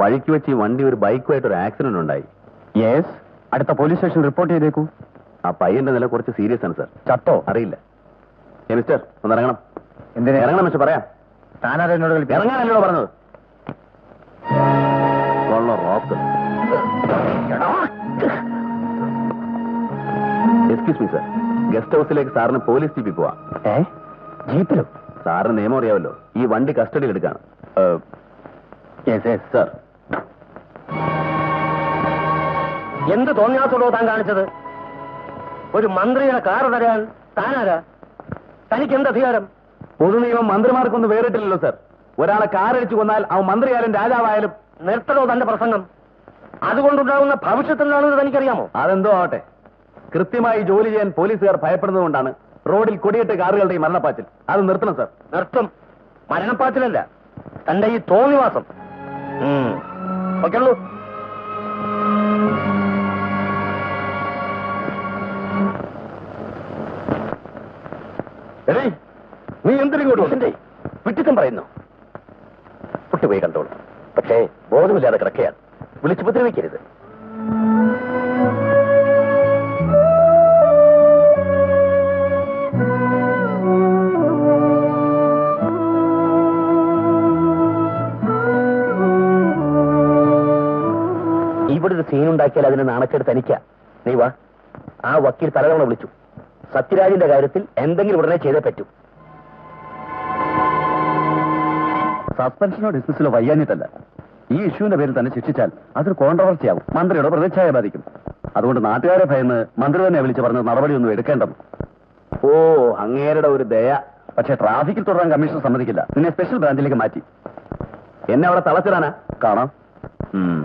വഴിക്ക് വെച്ച് ഈ വണ്ടി ഒരു ബൈക്കുമായിട്ട് ഒരു ആക്സിഡന്റ് ഉണ്ടായി യെസ് അടുത്ത പോലീസ് സ്റ്റേഷൻ റിപ്പോർട്ട് ചെയ്തേക്കൂ ആ പയ്യന്റെ നില കുറച്ച് സീരിയസ് ആണ് സാർ ചത്തോ അറിയില്ല ഏ, മിസ്റ്റർ ഒന്ന് ഇറങ്ങണം എന്തിനാ ഇറങ്ങണം മിസ്റ്റർ പറയാം താനാരെ എന്നോട് കളിപ്പിക്കാൻ? ഇറങ്ങാനല്ലോ പറഞ്ഞത് കൊള്ള rock excuse me sir guest ഹൗസിലേക്ക് സാറിന് പോലീസ് ജീപ്പിൽ പോവാം ഏ ജീപ്പിലോ സാറിന് നിയമം അറിയാമല്ലോ ഈ വണ്ടി കസ്റ്റഡിയിൽ എടുക്കാണ് യെസ് യെസ് സാർ എന്ത് തോന്നിയാത്തുള്ളൂ താൻ കാണിച്ചത് ഒരു മന്ത്രിയുടെ കാറ് തരാൻ താനാരാ തനിക്ക് എന്ത് അധികാരം പൊതു നിയമം മന്ത്രിമാർക്കൊന്നും വേറിട്ടില്ലല്ലോ സാർ ഒരാളെ കാറടിച്ചു കൊന്നാൽ അവൻ മന്ത്രിയായാലും രാജാവായാലും നിർത്തണോ തന്റെ പ്രസംഗം അതുകൊണ്ടുണ്ടാകുന്ന ഭവിഷ്യത്തെന്താണെന്ന് തനിക്കറിയാമോ അതെന്തോ ആവട്ടെ കൃത്യമായി ജോലി ചെയ്യാൻ പോലീസുകാർ ഭയപ്പെടുന്നതുകൊണ്ടാണ് റോഡിൽ കൊടിയിട്ട് കാറുകളുടെ ഈ മരണപ്പാച്ചിൽ അത് നിർത്തണം സാർ നിർത്തും മരണപ്പാച്ചിലല്ല തന്റെ ഈ തോന്നിവാസം ഓക്കെയുള്ളൂ എടീ, നീ എന്തിനിങ്ങോട്ട് വന്നിട്ടേ വിട്ടിത്തം പറയുന്നു കുട്ടിപോയി കണ്ടോളൂ പക്ഷേ ബോധമില്ലാതെ കിടക്കുകയാണ് വിളിച്ചു ഉപദ്രവിക്കരുത് ഇവിടെ ഒരു സീൻ ഉണ്ടാക്കിയാൽ അതിന് നാണക്കേട് തനിക്ക നീ വാ ആ വക്കീൽ പലതവണ വിളിച്ചു സത്യരാജിന്റെ കാര്യത്തിൽ എന്തെങ്കിലും ഉടനെ ചെയ്തേ പറ്റൂ സസ്പെൻഷനോ ഡിസ്മിസിലോ വയ്യാഞ്ഞിട്ടല്ല ഈ ഇഷ്യൂവിന്റെ പേരിൽ തന്നെ ശിക്ഷിച്ചാൽ അതൊരു കോൺട്രവേഴ്സി ആവും മന്ത്രിയുടെ പ്രതിച്ഛായ ബാധിക്കും അതുകൊണ്ട് നാട്ടുകാരെ ഭയന്ന് മന്ത്രി തന്നെ വിളിച്ച് പറഞ്ഞ നടപടിയൊന്നും എടുക്കേണ്ടത് ഓ അങ്ങേരുടെ ഒരു ദയ പക്ഷേ ട്രാഫിക്കിൽ തുടരാൻ കമ്മീഷൻ സമ്മതിക്കില്ല നിന്നെ സ്പെഷ്യൽ ബ്രാഞ്ചിലേക്ക് മാറ്റി എന്നെ അവിടെ തളച്ചിടാനാ കാണാം ഉം.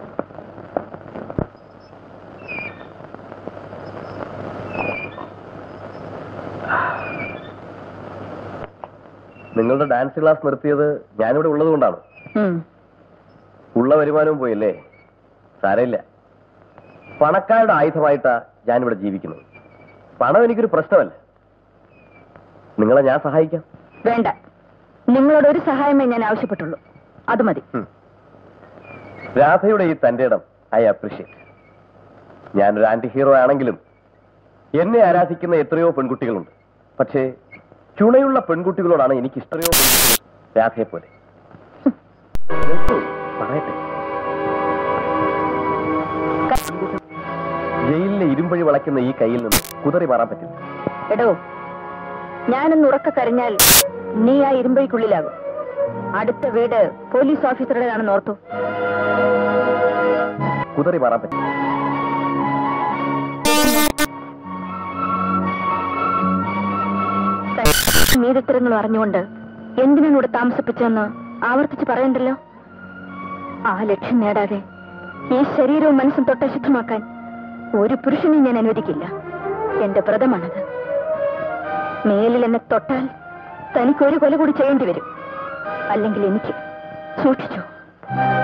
നിങ്ങളുടെ ഡാൻസ് ക്ലാസ് നിർത്തിയത് ഞാനിവിടെ ഉള്ളത് കൊണ്ടാണ് ഉള്ള വരുമാനവും പോയില്ലേ സാരമില്ല പണക്കാരുടെ ആയുധമായിട്ടാ ഞാനിവിടെ ജീവിക്കുന്നത് പണം എനിക്കൊരു പ്രശ്നമല്ല നിങ്ങളെ ഞാൻ സഹായിക്കാം വേണ്ട നിങ്ങളോട് ഒരു സഹായമേ ഞാൻ ആവശ്യപ്പെട്ടുള്ളൂ അത് മതി രാധയുടെ ഈ തന്റെ ഇടം ഐ അപ്രീഷിയേറ്റ് ഞാനൊരു ആന്റി ഹീറോ ആണെങ്കിലും എന്നെ ആരാധിക്കുന്ന എത്രയോ പെൺകുട്ടികളുണ്ട് പക്ഷേ ചുണയുള്ള പെൺകുട്ടികളോടാണ് എനിക്ക് ഇഷ്ടയോ പെൺകുട്ടികൾ രാധയെ പോലെ പറയട്ടെ ജയിലിലെ ഇരുമ്പഴി വളയ്ക്കുന്ന ഈ കയ്യിൽ നിന്ന് കുതറി മാറാൻ പറ്റില്ല എടോ ഞാനൊന്ന് ഉറക്ക കരഞ്ഞാൽ നീ ആ ഇരുമ്പഴിക്കുള്ളിലാകും അടുത്ത വീട് പോലീസ് ഓഫീസറുടേതാണെന്ന് ഓർത്തു കുതറി മാറാൻ പറ്റില്ല മീതിത്തരങ്ങളും അറിഞ്ഞുകൊണ്ട് എന്തിനാണ് ഇവിടെ താമസിപ്പിച്ചതെന്ന് ആവർത്തിച്ച് പറയണ്ടല്ലോ ആ ലക്ഷ്യം നേടാതെ ഈ ശരീരവും മനസ്സും തൊട്ട് അശുദ്ധമാക്കാൻ ഒരു പുരുഷനെയും ഞാൻ അനുവദിക്കില്ല എന്റെ വ്രതമാണത് മേലിൽ എന്നെ തൊട്ടാൽ തനിക്ക് ഒരു കൊല കൂടി ചെയ്യേണ്ടി വരും അല്ലെങ്കിൽ എനിക്ക് സൂക്ഷിച്ചു